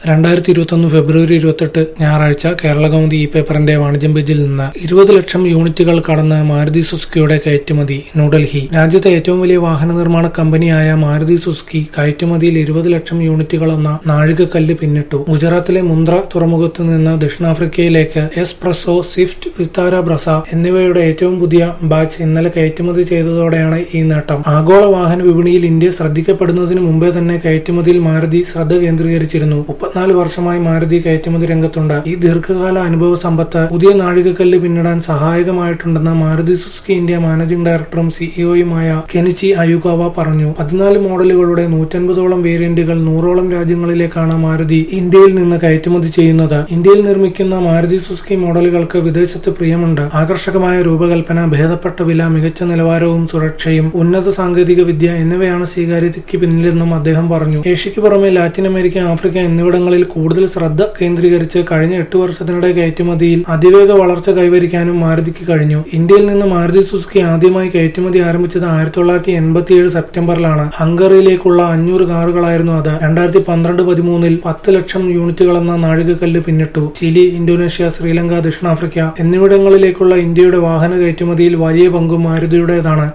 രണ്ടായിരത്തി ഇരുപത്തൊന്ന് ഫെബ്രുവരി ഇരുപത്തെട്ട് ഞായറാഴ്ച കേരള കൗമുദി ഇ പേപ്പറിന്റെ വാണിജ്യം പേജിൽ നിന്ന് ഇരുപത് ലക്ഷം യൂണിറ്റുകൾ കടന്ന് മാരുതി സുസുക്കിയുടെ കയറ്റുമതി ന്യൂഡൽഹി രാജ്യത്തെ ഏറ്റവും വലിയ വാഹന നിർമ്മാണ കമ്പനിയായ മാരുതി സുസുക്കി കയറ്റുമതിയിൽ ഇരുപത് ലക്ഷം യൂണിറ്റുകൾ എന്ന നാഴികക്കല്ല് പിന്നിട്ടു ഗുജറാത്തിലെ മുന്ദ്ര തുറമുഖത്ത് നിന്ന് ദക്ഷിണാഫ്രിക്കയിലേക്ക് എസ്പ്രസോ സ്വിഫ്റ്റ് വിസ്താര ബ്രസ എന്നിവയുടെ ഏറ്റവും പുതിയ ബാച്ച് ഇന്നലെ കയറ്റുമതി ചെയ്തതോടെയാണ് ഈ നേട്ടം ആഗോള വാഹന വിപണിയിൽ ഇന്ത്യ ശ്രദ്ധിക്കപ്പെടുന്നതിന് മുമ്പേ തന്നെ കയറ്റുമതിയിൽ മാരുതി ശ്രദ്ധ കേന്ദ്രീകരിച്ചിരുന്നു മുപ്പത്തിനാല് വർഷമായി മാരുതി കയറ്റുമതി രംഗത്തുണ്ട് ഈ ദീർഘകാല അനുഭവ സമ്പത്ത് പുതിയ നാഴികക്കല്ല് പിന്നിടാൻ സഹായകമായിട്ടുണ്ടെന്ന് മാരുതി സുസുക്കി ഇന്ത്യ മാനേജിംഗ് ഡയറക്ടറും സിഇഒയുമായ കെനിച്ചി അയുഗാവ പറഞ്ഞു പതിനാല് മോഡലുകളുടെ നൂറ്റൻപതോളം വേരിയന്റുകൾ നൂറോളം രാജ്യങ്ങളിലേക്കാണ് മാരുതി ഇന്ത്യയിൽ നിന്ന് കയറ്റുമതി ചെയ്യുന്നത് ഇന്ത്യയിൽ നിർമ്മിക്കുന്ന മാരുതി സുസുക്കി മോഡലുകൾക്ക് വിദേശത്ത് പ്രിയമുണ്ട് ആകർഷകമായ രൂപകൽപ്പന ഭേദപ്പെട്ട വില മികച്ച നിലവാരവും സുരക്ഷയും ഉന്നത സാങ്കേതിക വിദ്യ എന്നിവയാണ് സ്വീകാര്യതയ്ക്ക് പിന്നിലെന്നും അദ്ദേഹം പറഞ്ഞു ഏഷ്യയ്ക്ക് പുറമെ ലാറ്റിൻ അമേരിക്ക ആഫ്രിക്ക എന്നിവിടങ്ങളിൽ കൂടുതൽ ശ്രദ്ധ കേന്ദ്രീകരിച്ച് കഴിഞ്ഞ എട്ട് വർഷത്തിനിടെ കയറ്റുമതിയിൽ അതിവേഗ വളർച്ച കൈവരിക്കാനും മാരുതിക്ക് കഴിഞ്ഞു ഇന്ത്യയിൽ നിന്ന് മാരുതി സുസുക്കി ആദ്യമായി കയറ്റുമതി ആരംഭിച്ചത് ആയിരത്തി തൊള്ളായിരത്തി എൺപത്തിയേഴ് സെപ്റ്റംബറിലാണ് ഹംഗറിയിലേക്കുള്ള അഞ്ഞൂറ് കാറുകളായിരുന്നു അത് രണ്ടായിരത്തി പന്ത്രണ്ട് പതിമൂന്നിൽ പത്ത് ലക്ഷം യൂണിറ്റുകളെന്ന നാഴികക്കല്ല് പിന്നിട്ടു ചിലി ഇന്തോനേഷ്യ ശ്രീലങ്ക ദക്ഷിണാഫ്രിക്ക എന്നിവിടങ്ങളിലേക്കുള്ള ഇന്ത്യയുടെ വാഹന കയറ്റുമതിയിൽ വലിയ പങ്കും മാരുതിയുടേതാണ്